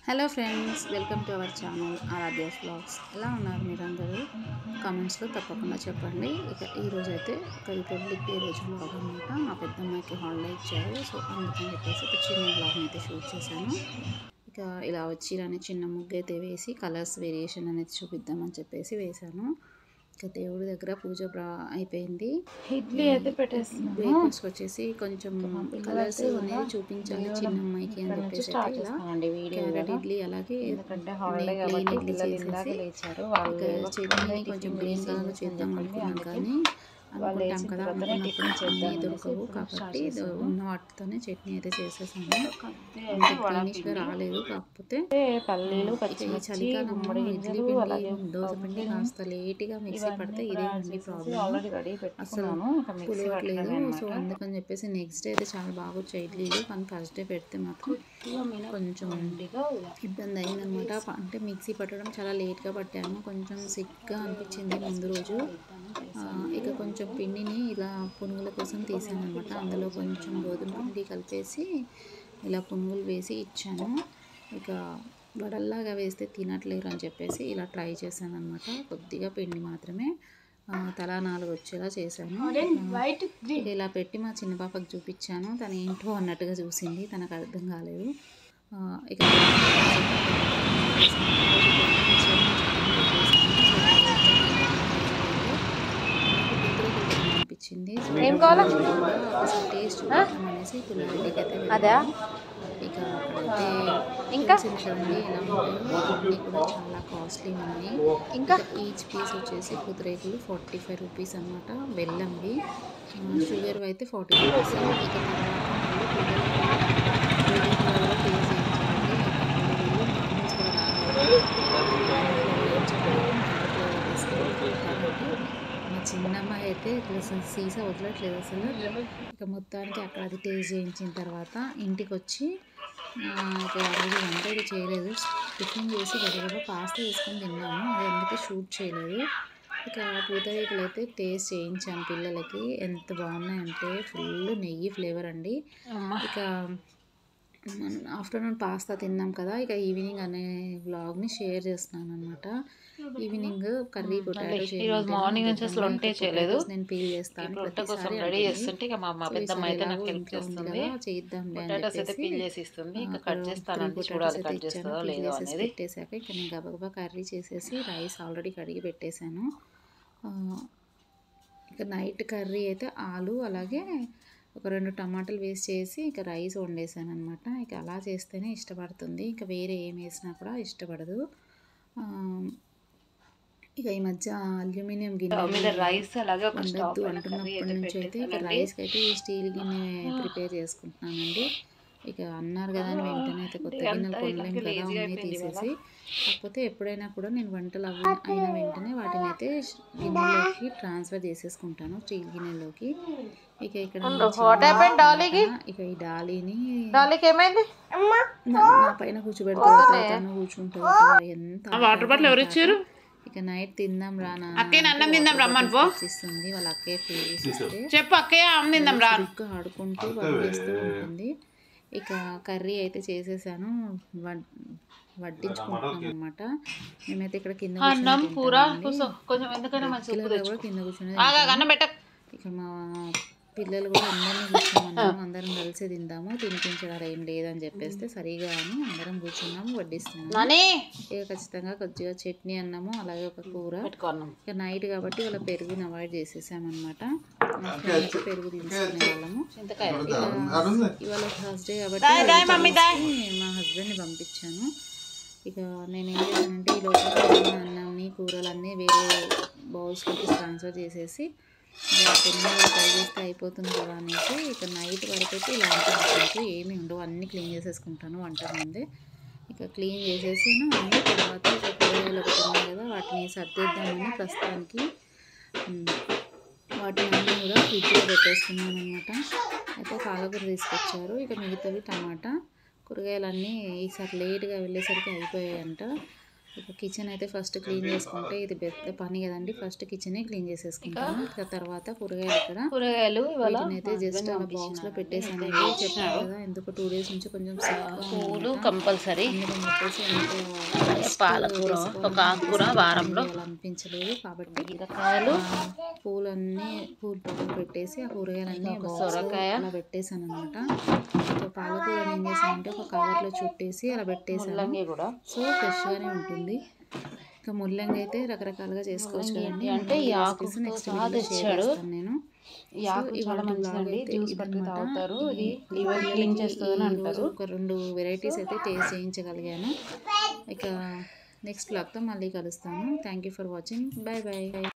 Hello friends welcome to our channel Aaradhya's vlogs ఎలా ఉన్నారు మీరందరూ కామెంట్స్లో తప్పకుండా చెప్పండి ఇక ఈరోజు అయితే ఒక రిపబ్లిక్ డే రోజు వ్లాగ్ అనమాట మా పెద్దమ్మాయికి హాలిడే ఇచ్చారు సో అందుకని చెప్పేసి ఒక చిన్న వ్లాగ్ని అయితే షూట్ చేశాను ఇక ఇలా వచ్చి అని చిన్న ముగ్గు అయితే వేసి కలర్స్ వేరియేషన్ అనేది చూపిద్దామని చెప్పేసి వేశాను ఇక దేవుడి దగ్గర పూజ ప్రా- అయిపోయింది ఇడ్లీ అయితే పెట్టేస్తున్నాను బ్రేక్ఫాస్ట్ వచ్చేసి కొంచెం కలర్స్ అనేవి చూపించాలి చిన్న అమ్మాయికి అని చెప్పేసి స్టార్ట్ అయితే ఇలా చేస్తానండి వీడియో క్యారెట్ ఇడ్లీ అలాగే ఎందుకంటే హాలిడే ప్లెయిన్ కాబట్టి ఇడ్లీ పిల్లలు ఇందాక చేసేసి లేచారు ఇక వాళ్ళు చట్నీ కొంచెం గ్రీన్ కలర్ చేద్దాం అనుకున్నాం కానీ అనుకుంటాం కదా అనుకున్నప్పుడు అన్నీ దొరకవు కాబట్టి ఇది ఉన్న వాటితోనే చట్నీ అయితే చేసేసాము అంత క్లీనిష్గా రాలేదు కాకపోతే పల్లీలు ఈ పచ్చిమిర్చి చలికాలంలో గుమ్మడి ఇడ్లీ గింజలు అలాగే పిండి దోశ పిండి కాస్త లేట్గా మిక్సీ పడితే ఇదేనండి ప్రాబ్లమ్ ఆల్రెడీ రెడీ పెట్టుకున్నాను ఇక మిక్సీ పులవట్లేదు సో అందుకని చెప్పేసి నెక్స్ట్ డే అయితే చాలా బాగా వచ్చాయి ఇడ్లీలు కానీ ఫస్ట్ డే పెడితే మాత్రం కొంచెం ఇబ్బంది అయిందనమాట అంటే మిక్సీ పట్టడం చాలా లేట్గా పట్టాను కొంచెం సిక్గా అనిపించింది ముందు రోజు ఆ, ఇక కొంచెం పిండిని ఇలా పునుగుల కోసం తీసాను అనమాట అందులో కొంచెం గోధుమ పిండి కలిపేసి ఇలా పునుగులు వేసి ఇచ్చాను ఇక వడల్లాగా వేస్తే తినట్లేరు అని చెప్పేసి ఇలా ట్రై చేశాను అనమాట కొద్దిగా పిండి మాత్రమే ఆ, తలా నాలుగు వచ్చేలా చేశాను ఆ, ఇక ఇలా పెట్టి మా చిన్న పాపకి చూపించాను తను ఏంటో అన్నట్టుగా చూసింది తనకు అర్థం కాలేదు ఆ, ఇక అనిపించింది ఏం కావాలా? టేస్ట్ చూద్దాం అనేసి పుల్లరెడ్డికి అయితే అదా? ఇక అక్కడైతే ఇంకా? తెలిసింది కదండి ఎలా ఉంటాయో అన్నీ కూడా చాలా కాస్ట్లీ ఉన్నాయి ఇంకా? ఈచ్ పీస్ వచ్చేసి పూతరేకులు ఫార్టీ ఫైవ్ రూపీస్ అనమాట బెల్లంవి షుగర్ అయితే ఫార్టీ రూపీస్ ఇక తర్వాత మళ్ళీ పిల్లలకి గోధుమ రవ్వ టేస్ట్ చేయించాలండి ఇక మామూలుగా కూడా కాబట్టి మా చిన్నమ్మాయి అయితే ఇట్లా అసలు సీసా వదలట్లేదు అసలు ఇక మొత్తానికి అక్కడ అది టేస్ట్ చేయించిన తర్వాత ఇంటికి వచ్చి ఆ, ఇక రోజు వంట అయితే చేయలేదు టిఫిన్ చేసి గడగడ పాస్తా వేసుకొని తిన్నాము అది అందుకే షూట్ చేయలేదు ఇక పూతరేకులు అయితే టేస్ట్ చేయించాను పిల్లలకి ఎంత బాగున్నాయంటే ఫుల్ నెయ్యి ఫ్లేవర్ అండి ఇక ఆఫ్టర్నూన్ పాస్తా తిన్నాం కదా ఇక ఈవినింగ్ అనే వ్లాగ్ని షేర్ చేస్తున్నాను అనమాట ఈవినింగ్ కర్రీ పొటాటో ఈ రోజు మార్నింగ్ నుంచి అసలు వంటే చేయలేదు. నేను పీల్ చేస్తాను వంట కోసం ప్రతిసారి రెడీ అంటుంది. చేస్తుంటే ఇక మా మా సో పెద్దమ్మ ఈసారి అయితే నాకు ఎలాగో హెల్ప్ ఇంట్లో ఉంది చేస్తుంది కదా, చేద్దాంలే అని పొటాటోస్ అయితే చెప్పేసి, పీల్ చేసి ఇస్తుంది ఇంకా ఆ, కట్ ఒక చేస్తానండి three చూడాలి potatoes కట్ అయితే ఇచ్చాను, చేస్తుందో peel లేదో చేసేసి అనేది పెట్టేశాక ఇక నేను గబగబా కర్రీ చేసేసి రైస్ ఆల్రెడీ కడిగి పెట్టేశాను ఆ, ఇక నైట్ కర్రీ అయితే ఆలు అలాగే ఒక రెండు టమాటాలు వేసి చేసి ఇక రైస్ వండేసాను అనమాట ఇక అలా చేస్తేనే ఇష్టపడుతుంది ఇక వేరే ఏం వేసినా కూడా ఇష్టపడదు ఆ, ఇక ఈ మధ్య అల్యూమినియం స్టవ్ మీద గిన్నె రైస్ అలాగే ఒక స్టవ్ వండద్దు పైన కర్రీ అంటున్నప్పటి అయితే నుంచి అయితే ఇక పెట్టేసానండి రైస్కి అయితే ఈ స్టీల్ గిన్నె ప్రిపేర్ చేసుకుంటున్నానండి ఇక అన్నారు కదా అని వెంటనే అయితే కొత్త గిన్నెలు కొనలేం కదా ఉన్నాయి తీసేసి కాకపోతే ఎప్పుడైనా కూడా నేను వంటలు అవి అయిన వెంటనే వాటిని అయితే గిన్నెలోకి ట్రాన్స్ఫర్ చేసేసుకుంటాను స్టీల్ గిన్నెలోకి ఇక ఇక్కడ మా చిన్న ఇక ఈ డాలీని డాలీకి ఏమైంది నా నా పైన కూర్చోబెడుతుంది తను కూర్చుంటుంది ఎంత వాటర్ బాటిల్ ఎవరు ఇచ్చారు ఇక నైట్ తిందాం రా అక్కే అన్నం తిందాం రమ్మని పో ఇస్తుంది వాళ్ళ అక్కే ఫీల్ చేస్తే చెప్పు అక్కయ్య అమ్మ తిందాం రా ఇంకా ఆడుకుంటూ వడ్డిస్తూ ఉంటుంది ఇక కర్రీ అయితే చేసేసాను వడ్- వడ్డించుకుంటున్నాం అనమాట మేమైతే ఇక్కడ కింద అన్నం కూర్చొని కూర తింటామండి. కూసో కొంచెం ఎందుకైనా మంచి ఉప్పు పిల్లలు తెచ్చు కూడా కింద కూర్చొని ఆగా అన్నం పెట్ట ఇక మా పిల్లలు కూడా అందరినీ కూర్చోమన్నాము అందరం కలిసి తిందాము తినిపించడం ఏం లేదని చెప్పేస్తే సరిగా అని అందరం కూర్చున్నాము వడ్డిస్తున్నాము నాని ఇక ఖచ్చితంగా కొద్దిగా చట్నీ అన్నము అలాగే ఒక కూర పెట్టుకో అన్నం ఇక నైట్ కాబట్టి వాళ్ళ పెరుగుని అవాయిడ్ చేసేసామన్నమాట నెక్స్ట్ పెరుగు తీసుకునే వాళ్ళము చింతకాయ ఇక ఇవాళ థర్స్డే కాబట్టి మా హస్బెండ్ని పంపించాను ఇక నేను ఏం చేశానంటే ఈ లోపల ఉన్న అన్నాన్ని కూరలన్నీ వేరే బౌల్స్లోకి ట్రాన్స్ఫర్ చేసేసి పెరుగు ఫ్రై చేస్తే అయిపోతుంది కదా అనేసి ఇక నైట్ వరకు అయితే ఇలాంటి ఐటమ్స్ ఏమీ ఉండవు అన్నీ క్లీన్ చేసేసుకుంటాను వంట ముందే ఇక క్లీన్ చేసేసి అన్ని తర్వాత ఇక కూరగాయలు ఒకటి ఉన్నాయి కదా వాటిని సర్దిద్దామని ప్రస్తుతానికి ఉమ్, వాటిని అన్నీ కూడా ఫ్రిడ్జ్లో పెట్టేస్తున్నాను అనమాట అయితే పాలకూర తీసుకొచ్చారు ఇక మిగతావి టమాటా కూరగాయలన్నీ ఈసారి లేట్గా వెళ్ళేసరికి అయిపోయాయంట ఇక కిచెన్ అయితే ఫస్ట్ క్లీన్ చేసుకుంటే ఇది పెద్ద పని కదండి ఫస్ట్ కిచెనే క్లీన్ చేసేసుకుంటాను ఇక తర్వాత కూరగాయలు ఇక్కడ కూరగాయలు ఇవాళ వీటినైతే జస్ట్ అలా బాక్స్ లో పెట్టేసాను చెప్పాను కదా ఎందుకు టూ డేస్ నుంచి కొంచెం sick గా పూలు ఉందన్నమాట. కంపల్సరీ అందుకని చెప్పేసి ఎందుకు పాలకూర ఒక ఆకుకూర వారంలో అలా అనిపించలేదు కాబట్టి బీరకాయలు ఆ, పూలన్నీ పూలు పక్కన పెట్టేసి ఆ కూరగాయలన్నీ ఒక box లో సొరకాయ. అలా పెట్టేశాను అనమాట సో పాలకూర ఏం చేశానంటే ఒక కవర్లో చుట్టేసి అలా పెట్టేశాను ముల్లంగి కూడా సో ఫ్రెష్గానే ఉంటుంది ఇంకా ముల్లంగి అయితే రకరకాలుగా చేసుకోవచ్చు ముల్లంగి కదండి ఏంటి అంటే ఈ ముల్లంగి ఆకుతో recipes next సహా video share తెచ్చాడు. చేస్తాను నేను ఈ సో ఆకు చాలా ఇవాళ మంచిదండి vlog అయితే జ్యూస్ పట్టుకుని ఇదన్నమాట. తాగుతారు ఇది ఈ లివర్ పిల్లలకి క్లీన్ చేస్తుందని ఈ అంటారు రోజు ఒక రెండు వెరైటీస్ అయితే టేస్ట్ చేయించగలిగాను ఇక నెక్స్ట్ బ్లాగ్తో మళ్ళీ కలుస్తాను thank you for watching bye bye